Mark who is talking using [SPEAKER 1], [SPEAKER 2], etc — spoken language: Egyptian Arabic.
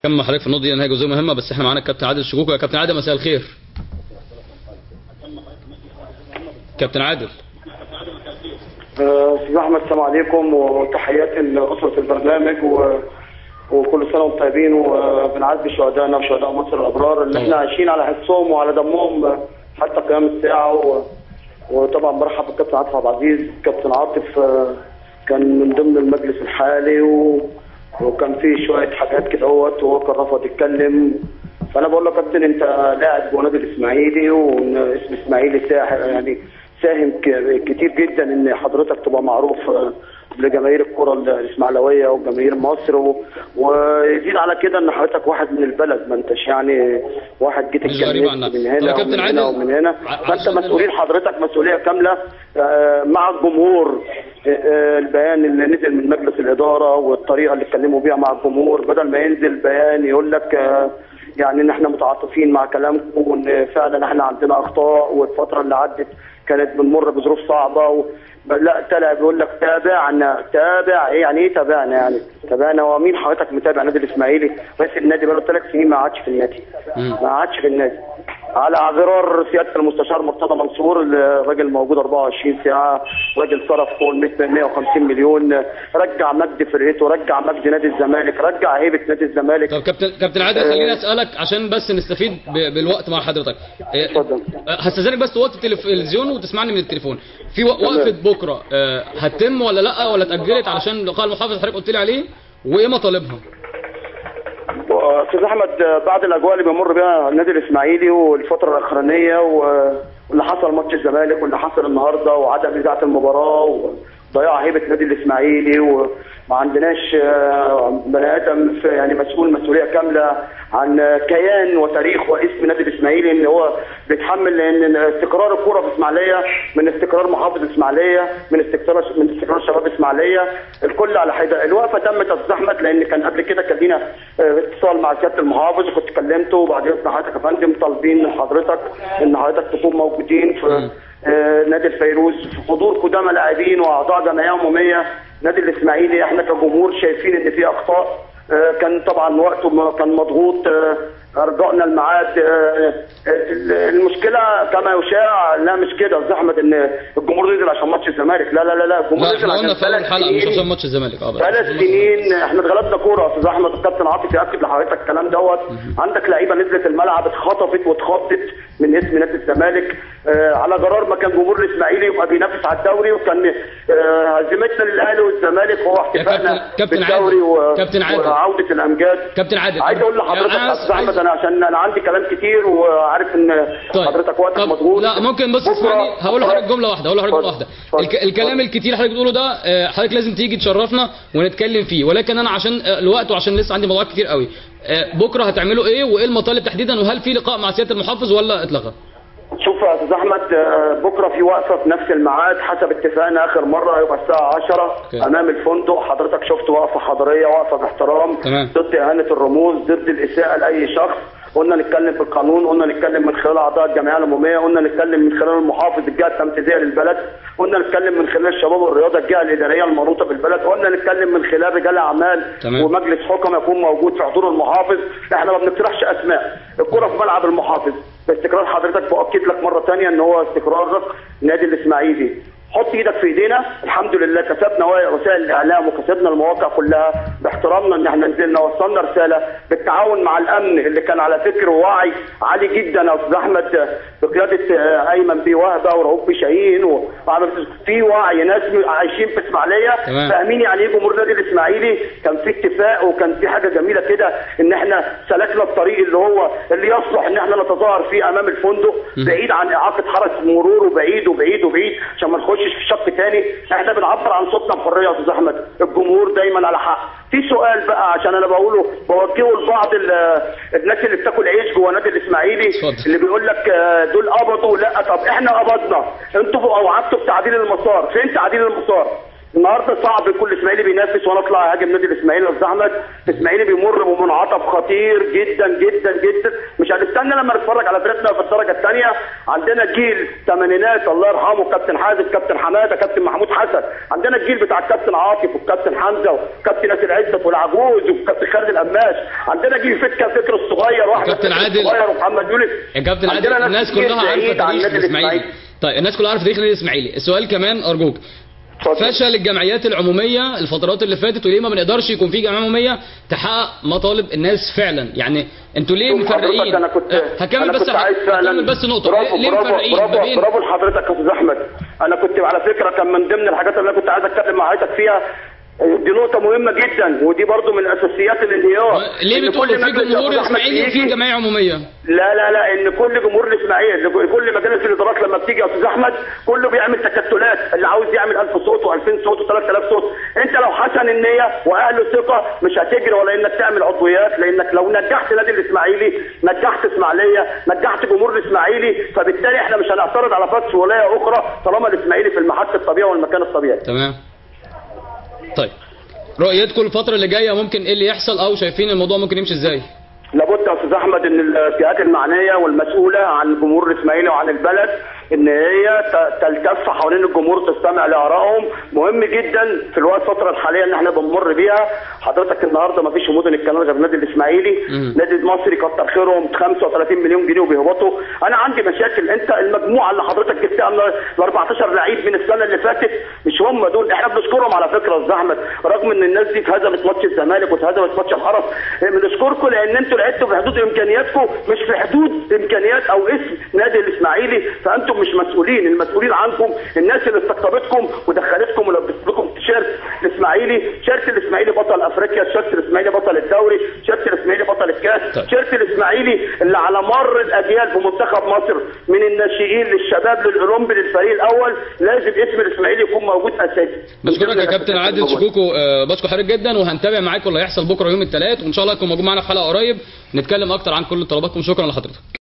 [SPEAKER 1] كم حضرتك في النقطه دي لانها جزئيه مهمه بس احنا معانا الكابتن عادل الشكوكي يا كابتن عادل مساء الخير كابتن عادل
[SPEAKER 2] آه، استاذ احمد السلام عليكم وتحياتي لاسره البرنامج و... وكل سنه وانتم طيبين وبنعزي شهدائنا وشهداء مصر الابرار اللي احنا عايشين على حسهم وعلى دمهم حتى قيام الساعه و... وطبعا برحب بالكابتن عاطف عبد العزيز كابتن عاطف آه، كان من ضمن المجلس الحالي و... وكان فيه شويه حاجات كده اهوت وهو كان رفض يتكلم فانا بقول له يا كابتن انت لاعب جوه نادي الاسماعيلي واسم اسماعيلي ساحر يعني ساهم ك- كتير جدا ان حضرتك تبقى معروف آه، لجماهير الكره الاسماعيلويه وجماهير مصر و- ويزيد على كده ان حضرتك واحد من البلد ما انتش يعني واحد جيت
[SPEAKER 1] مش غريب
[SPEAKER 2] اتكلمت
[SPEAKER 1] عنك.
[SPEAKER 2] من
[SPEAKER 1] طب
[SPEAKER 2] هنا
[SPEAKER 1] يا كابتن
[SPEAKER 2] ومن
[SPEAKER 1] عادل،
[SPEAKER 2] هنا ومن هنا
[SPEAKER 1] ع-
[SPEAKER 2] فانت
[SPEAKER 1] عشان
[SPEAKER 2] مسؤولين حضرتك مسؤوليه كامله آه، مع الجمهور آه، آه، البيان اللي نزل من مجلس الاداره والطريقه اللي اتكلموا بيها مع الجمهور بدل ما ينزل بيان يقول لك آه، يعني ان احنا متعاطفين مع كلامكم وان فعلا احنا عندنا اخطاء والفتره اللي عدت كانت بنمر بظروف صعبه و... لا طلع بيقول لك تابعنا تابع ايه يعني ايه تابعنا يعني تابعنا هو مين حضرتك متابع نادي الاسماعيلي رئيس النادي بقاله ثلاث سنين ما قعدش في النادي ما قعدش في النادي على اعذار سياده المستشار مرتضى منصور الراجل موجود 24 ساعه راجل صرف فوق ال 100 150 مليون رجع مجد فرقته رجع مجد نادي الزمالك رجع هيبه نادي الزمالك
[SPEAKER 1] طب كابتن كابتن عادل خليني اسالك عشان بس نستفيد ب- بالوقت مع حضرتك إيه،
[SPEAKER 2] اتفضل.
[SPEAKER 1] أه، هستاذنك بس توطي التلفزيون وتسمعني من التليفون في و- وقفه بكره أه، هتتم ولا لا ولا اتاجلت علشان لقاء المحافظ حضرتك قلت لي عليه وايه مطالبها
[SPEAKER 2] استاذ احمد بعد الاجواء اللي بيمر بيها النادي الاسماعيلي والفتره الاخرانيه و- واللي حصل ماتش الزمالك واللي حصل النهارده وعدم اذاعه المباراه وضياع هيبه النادي الاسماعيلي وما عندناش آه، بني ادم في- يعني مسؤول مسؤوليه كامله عن كيان وتاريخ واسم نادي الاسماعيلي ان هو بيتحمل لان استقرار الكوره في اسماعيليه من استقرار محافظ اسماعيليه من استقرار من استقرار شباب اسماعيليه الكل على حده الوقفه تمت يا استاذ احمد لان كان قبل كده كان لينا آه، اتصال مع سياده المحافظ وكنت كلمته وبعدين حضرتك يا فندم طالبين من حضرتك ان حضرتك تكون موجودين في آه، نادي الفيروز في حضور قدامى لاعبين واعضاء جمعيه عموميه نادي الاسماعيلي احنا كجمهور شايفين ان في اخطاء آه، كان طبعا وقته ما- كان مضغوط آه، رجعنا الميعاد آه، ال- المشكله كما يشاع لا مش كده يا استاذ احمد ان الجمهور نزل عشان ماتش الزمالك لا لا لا لا الجمهور
[SPEAKER 1] لا
[SPEAKER 2] نزل
[SPEAKER 1] احنا قلنا
[SPEAKER 2] عشان
[SPEAKER 1] في اول
[SPEAKER 2] ثلاث
[SPEAKER 1] حلقه مش
[SPEAKER 2] سنين
[SPEAKER 1] عشان ماتش الزمالك اه بس.
[SPEAKER 2] ثلاث سنين احنا اتغلبنا كوره يا استاذ احمد الكابتن عاطف ياكد لحضرتك الكلام دوت عندك لعيبه نزلت الملعب اتخطفت واتخطت من اسم نادي الزمالك آه على قرار ما كان جمهور الاسماعيلي يبقى بينافس على الدوري وكان آه هزيمتنا للاهلي والزمالك هو احتفالنا
[SPEAKER 1] كابتن- كابتن
[SPEAKER 2] بالدوري
[SPEAKER 1] عادل.
[SPEAKER 2] و...
[SPEAKER 1] كابتن عادل.
[SPEAKER 2] وعوده الامجاد
[SPEAKER 1] كابتن عادل
[SPEAKER 2] عايز اقول لحضرتك
[SPEAKER 1] أنا
[SPEAKER 2] يا استاذ
[SPEAKER 1] عايز-
[SPEAKER 2] احمد انا عشان انا عندي كلام كتير وعارف ان
[SPEAKER 1] طيب.
[SPEAKER 2] حضرتك وقتك
[SPEAKER 1] طب
[SPEAKER 2] مضغوط
[SPEAKER 1] لا ممكن بس
[SPEAKER 2] بكرة-
[SPEAKER 1] اسمعني هقول لحضرتك جمله واحده هقول لحضرتك جمله واحده
[SPEAKER 2] اتفضل.
[SPEAKER 1] الك... الكلام الكتير اللي حضرتك بتقوله ده آه، حضرتك لازم تيجي تشرفنا ونتكلم فيه ولكن انا عشان آه، الوقت وعشان لسه عندي موضوعات كتير قوي آه، بكره هتعملوا ايه وايه المطالب تحديدا وهل في لقاء مع سياده المحافظ ولا اتلغى
[SPEAKER 2] شوف يا استاذ احمد آه، بكره في وقفه في نفس الميعاد حسب اتفاقنا اخر مره هيبقى الساعه 10
[SPEAKER 1] اوكي.
[SPEAKER 2] امام الفندق حضرتك شفت وقفه حضاريه وقفه باحترام
[SPEAKER 1] تمام.
[SPEAKER 2] ضد اهانه الرموز ضد الاساءه لاي شخص قلنا نتكلم في القانون قلنا نتكلم من خلال اعضاء الجمعيه العموميه قلنا نتكلم من خلال المحافظ الجهه التنفيذيه للبلد قلنا نتكلم من خلال الشباب والرياضه الجهه الاداريه المنوطه بالبلد قلنا نتكلم من خلال رجال اعمال
[SPEAKER 1] تمام.
[SPEAKER 2] ومجلس حكم يكون موجود في حضور المحافظ احنا ما بنقترحش اسماء الكره في ملعب المحافظ باستقرار حضرتك باكد لك مره ثانيه ان هو استقرار نادي الاسماعيلي حط ايدك في ايدينا الحمد لله كسبنا وسائل الاعلام وكسبنا المواقع كلها باحترامنا ان احنا نزلنا وصلنا رساله بالتعاون مع الامن اللي كان على فكر ووعي عالي جدا يا استاذ احمد بقياده آه، ايمن بيه وهبه ورؤوف بيه شاهين و- وعمل- في وعي ناس عايشين في اسماعيليه
[SPEAKER 1] تمام.
[SPEAKER 2] فاهمين يعني ايه جمهور النادي الاسماعيلي كان في اتفاق وكان في حاجه جميله كده ان احنا سلكنا الطريق اللي هو اللي يصلح ان احنا نتظاهر فيه امام الفندق بعيد عن اعاقه حرس مرور وبعيد وبعيد وبعيد عشان ما نخشش في شق تاني احنا بنعبر عن صوتنا بحريه يا استاذ احمد الجمهور دايما على حق في سؤال بقى عشان انا بقوله بوجهه لبعض ال- الناس اللي بتاكل عيش جوه نادي الاسماعيلي
[SPEAKER 1] اتفضل.
[SPEAKER 2] اللي بيقول لك آه، دول قبضوا لا طب احنا قبضنا انتوا وعدتوا بتعديل المسار فين تعديل المسار النهارده صعب كل اسماعيلي بينافس وانا اطلع اهاجم نادي الاسماعيلي يا استاذ احمد الاسماعيلي بيمر بمنعطف خطير جدا جدا جدا مش هنستنى لما نتفرج على فرقتنا في الدرجه الثانيه عندنا جيل ثمانينات الله يرحمه كابتن حازم كابتن حماده كابتن محمود حسن عندنا الجيل بتاع الكابتن عاطف والكابتن حمزه وكابتن ياسر عزت والعجوز والكابتن خالد القماش عندنا جيل فكه فكر الصغير واحمد
[SPEAKER 1] كابتن
[SPEAKER 2] فكر
[SPEAKER 1] عادل.
[SPEAKER 2] الصغير ومحمد يونس
[SPEAKER 1] يا كابتن
[SPEAKER 2] عندنا
[SPEAKER 1] عادل
[SPEAKER 2] ناس
[SPEAKER 1] الناس
[SPEAKER 2] كتير
[SPEAKER 1] كلها
[SPEAKER 2] بعيد
[SPEAKER 1] عارفه
[SPEAKER 2] عن
[SPEAKER 1] تاريخ
[SPEAKER 2] النادي
[SPEAKER 1] الاسماعيلي
[SPEAKER 2] الإسماعيلي.
[SPEAKER 1] طيب الناس كلها عارفه تاريخ النادي الاسماعيلي السؤال كمان ارجوك
[SPEAKER 2] اتفضل.
[SPEAKER 1] فشل الجمعيات العموميه الفترات اللي فاتت وليه ما بنقدرش يكون في جمعيه عموميه تحقق مطالب الناس فعلا يعني انتوا ليه
[SPEAKER 2] شوف حضرتك
[SPEAKER 1] مفرقين
[SPEAKER 2] انا كنت
[SPEAKER 1] آه، هكمل
[SPEAKER 2] أنا
[SPEAKER 1] بس
[SPEAKER 2] كنت عايز فعلا
[SPEAKER 1] هكمل بس نقطه
[SPEAKER 2] برافو
[SPEAKER 1] ليه
[SPEAKER 2] برافو
[SPEAKER 1] مفرقين
[SPEAKER 2] برافو,
[SPEAKER 1] ما بين
[SPEAKER 2] برافو لحضرتك يا استاذ احمد انا كنت على فكره كان من ضمن الحاجات اللي انا كنت عايز اتكلم مع حضرتك فيها دي نقطة مهمة جدا ودي برضو من أساسيات الانهيار
[SPEAKER 1] ليه
[SPEAKER 2] إن
[SPEAKER 1] بتقولوا
[SPEAKER 2] كل
[SPEAKER 1] في
[SPEAKER 2] مجلس يا
[SPEAKER 1] جمهور
[SPEAKER 2] أستاذ أحمد
[SPEAKER 1] الاسماعيلي وفي
[SPEAKER 2] بيجي-
[SPEAKER 1] جمعيه عموميه
[SPEAKER 2] لا لا لا ان كل جمهور الاسماعيلي كل مجالس الادارات لما بتيجي يا استاذ احمد كله بيعمل تكتلات اللي عاوز يعمل 1000 صوت و2000 صوت و3000 صوت انت لو حسن النيه واهل الثقه مش هتجري ولا انك تعمل عضويات لانك لو نجحت نادي الاسماعيلي نجحت اسماعيليه نجحت جمهور الاسماعيلي فبالتالي احنا مش هنعترض على فتح ولايه اخرى طالما الاسماعيلي في المحك الطبيعي والمكان الطبيعي
[SPEAKER 1] تمام طيب رؤيتكم الفتره اللي جايه ممكن ايه اللي يحصل او شايفين الموضوع ممكن يمشي ازاي
[SPEAKER 2] لابد يا استاذ احمد ان الجهات المعنيه والمسؤوله عن الجمهور الاسماعيلي وعن البلد ان هي ت- تلتف حوالين الجمهور تستمع لارائهم مهم جدا في الوقت الفتره الحاليه اللي احنا بنمر بيها حضرتك النهارده ما فيش مدن الكلام غير النادي الاسماعيلي
[SPEAKER 1] مم.
[SPEAKER 2] نادي المصري كتر خيرهم 35 مليون جنيه وبيهبطوا انا عندي مشاكل انت المجموعه اللي حضرتك جبتها من ال 14 لعيب من السنه اللي فاتت مش هم دول احنا بنشكرهم على فكره يا استاذ احمد رغم ان الناس دي اتهزمت ماتش الزمالك واتهزمت ماتش الحرس بنشكركم لان انتوا لعبتوا في حدود امكانياتكم مش في حدود امكانيات او اسم نادي الاسماعيلي فانتم مش مسؤولين المسؤولين عنكم الناس اللي استقطبتكم ودخلتكم ولبست لكم تيشيرت الاسماعيلي تيشيرت الاسماعيلي بطل افريقيا تيشيرت الاسماعيلي بطل الدوري تيشيرت الاسماعيلي بطل الكاس
[SPEAKER 1] طيب.
[SPEAKER 2] تيشيرت الاسماعيلي اللي على مر الاجيال في منتخب مصر من الناشئين للشباب للاولمبي للفريق الاول لازم اسم الاسماعيلي يكون موجود اساسي
[SPEAKER 1] بشكرك يا كابتن عادل شكوكو آه، بشكر حضرتك جدا وهنتابع معاكم اللي هيحصل بكره يوم الثلاث وان شاء الله تكون موجود معانا في حلقه قريب نتكلم اكتر عن كل طلباتكم شكرا لحضرتك